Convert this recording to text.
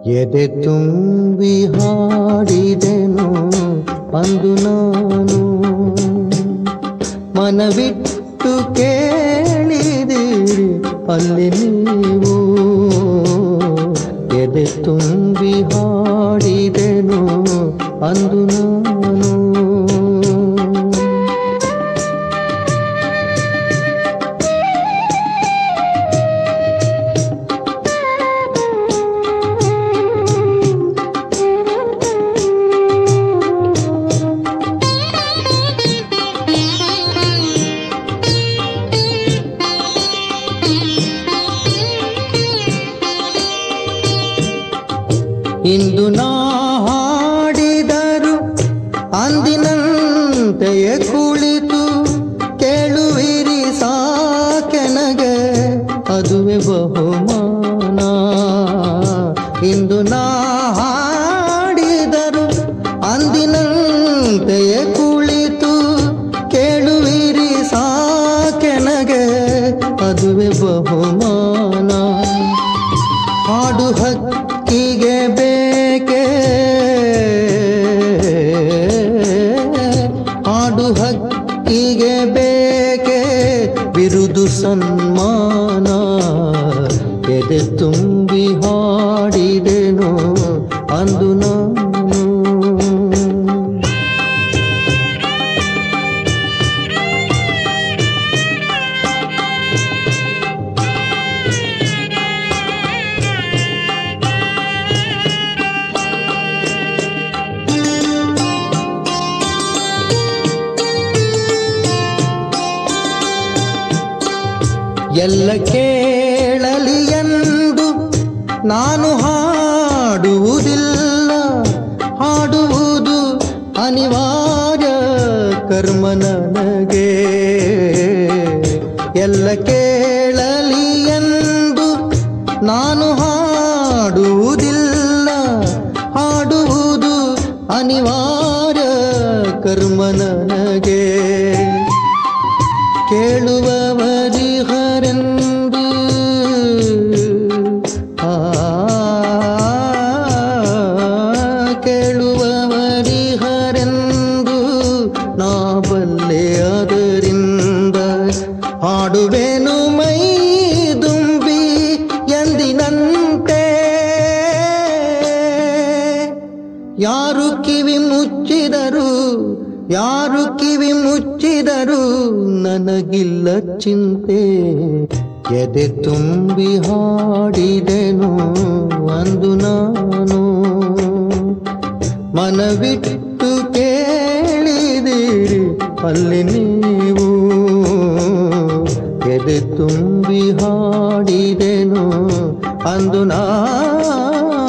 ಎದೆ ತುಂಬಿ ಹಾಡಿದೆನು ಅಂದು ನಾನು ಮನವಿಟ್ಟು ಕೇಳಿದಿರಿ ಅಲ್ಲಿ ನೀವು ಎದೆ ತುಂಬಿ ಹಾಡಿದೆನು ಅಂದು ನಾನು ಇಂದು ನಾ ಹಾಡಿದರು ಅಂದಿನಂತೆಯೇ ಕುಳಿತು ಕೇಳುವಿರಿ ಸಾಕೆನಗೆ ಅದುವೆ ಬಹುಮಾನ ಇಂದು ನಾ ಹಾಡಿದರು ಅಂದಿನಂತೆಯೇ ಕುಳಿತು ಕೇಳುವಿರಿ ಸಾಕೆನಗೆ ಅದುವೆ ಬಹುಮಾನ ಹಾಡು ಹಕ್ಕಿಗೆ ಬೇಕೆ ಹಾಡು ಹಕ್ಕಿಗೆ ಬೇಕೆ ಬಿರುದು ಸನ್ಮಾನ ಎದೆ ತುಂಬಿ ಹಾಡಿದೆನು ಅಂದು ನಾನು ಎಲ್ಲ ಕೇಳಲಿ ಎಂದು ನಾನು ಹಾಡುವುದಿಲ್ಲ ಹಾಡುವುದು ಅನಿವಾರ್ಯ ಕರ್ಮ ನನಗೆ ಎಲ್ಲ ಕೇಳಲಿ ಎಂದು ನಾನು ಹಾಡುವುದಿಲ್ಲ ಹಾಡುವುದು ಅನಿವಾರ್ಯ ಕರ್ಮ ನನಗೆ ಕೇಳುವವರಿಹರೆಂದು ಆ ಕೇಳುವವರಿಹರೆಂದು ನಾ ಬಲ್ಲೆ ಅದರಿಂದ ಹಾಡುವೆನು ಮೈ ದುಂಬಿ ಎಂದಿನಂತೆ ಯಾರು ಕಿವಿ ಮುಚ್ಚಿದರು ಯಾರು ಕಿವಿ ಮುಚ್ಚಿದರು ನನಗಿಲ್ಲ ಚಿಂತೆ ಎದೆ ತುಂಬಿ ಹಾಡಿದೆನು ಅಂದು ನಾನು ಮನವಿಟ್ಟು ಕೇಳಿದಿರಿ ಅಲ್ಲಿ ನೀವು ಎದೆ ತುಂಬಿ ಹಾಡಿದೆನು ಅಂದು ನಾನು